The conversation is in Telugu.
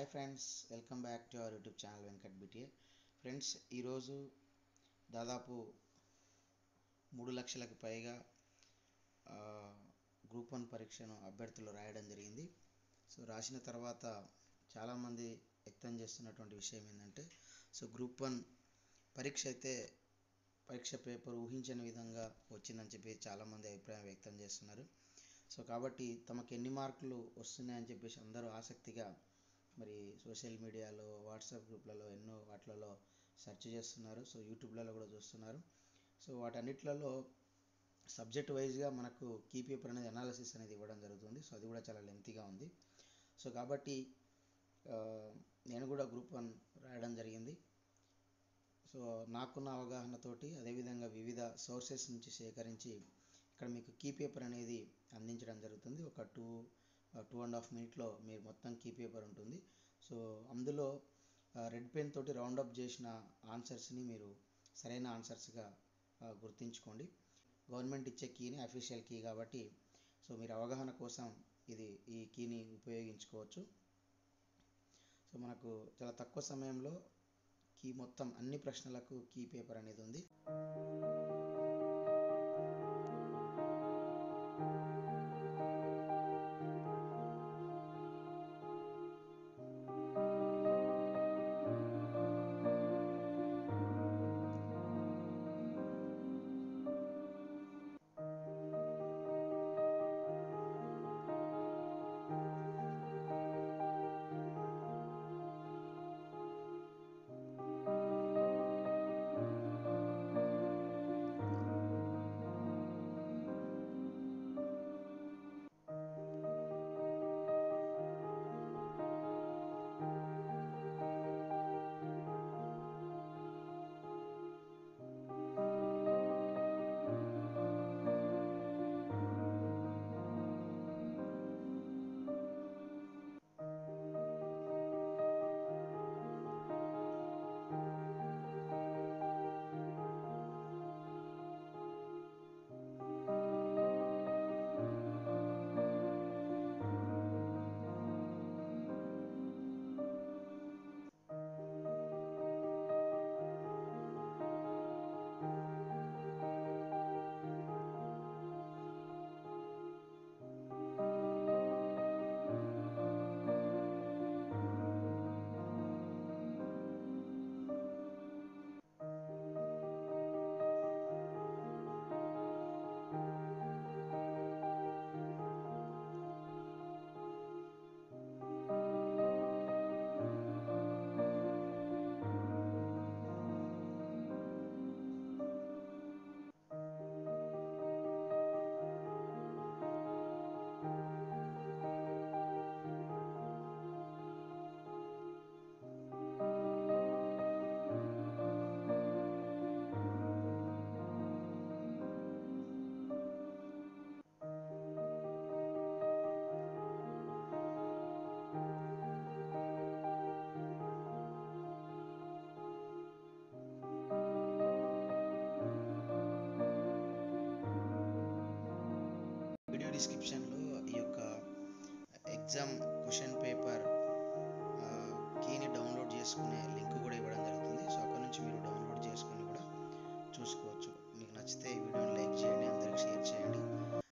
hi friends welcome back to our YouTube channel Venkat BTA friends ఈరోజు దాదాపు మూడు లక్షలకు పైగా ఆ, గ్రూప్ వన్ పరీక్షను అభ్యర్థులు రాయడం జరిగింది సో రాసిన తర్వాత చాలామంది వ్యక్తం చేస్తున్నటువంటి విషయం ఏంటంటే సో గ్రూప్ వన్ పరీక్ష అయితే పరీక్ష పేపర్ ఊహించని విధంగా వచ్చిందని చెప్పి చాలామంది అభిప్రాయం వ్యక్తం చేస్తున్నారు సో కాబట్టి తమకు ఎన్ని మార్కులు వస్తున్నాయని చెప్పేసి అందరూ ఆసక్తిగా మరి సోషల్ మీడియాలో వాట్సాప్ గ్రూప్లలో ఎన్నో వాటిలలో సెర్చ్ చేస్తున్నారు సో యూట్యూబ్లలో కూడా చూస్తున్నారు సో వాటన్నిటిలలో సబ్జెక్ట్ వైజ్గా మనకు కీ పేపర్ అనేది అనాలిసిస్ అనేది ఇవ్వడం జరుగుతుంది సో అది కూడా చాలా లెంతీగా ఉంది సో కాబట్టి ఆ, నేను కూడా గ్రూప్ వన్ రాయడం జరిగింది సో నాకున్న అవగాహనతోటి అదేవిధంగా వివిధ సోర్సెస్ నుంచి సేకరించి ఇక్కడ మీకు కీ పేపర్ అనేది అందించడం జరుగుతుంది ఒక టూ టూ అండ్ హాఫ్ మినిట్లో మీరు మొత్తం కీ పేపర్ ఉంటుంది సో అందులో రెడ్ పెన్ తోటి రౌండ్ అప్ చేసిన ఆన్సర్స్ని మీరు సరైన ఆన్సర్స్గా గుర్తించుకోండి గవర్నమెంట్ ఇచ్చే కీని అఫీషియల్ కీ కాబట్టి సో మీరు అవగాహన కోసం ఇది ఈ కీని ఉపయోగించుకోవచ్చు సో మనకు చాలా తక్కువ సమయంలో కీ మొత్తం అన్ని ప్రశ్నలకు కీ పేపర్ అనేది ఉంది వీడియో డిస్క్రిప్షన్లో ఈ యొక్క ఎగ్జామ్ క్వశ్చన్ పేపర్ కీని డౌన్లోడ్ చేసుకునే లింక్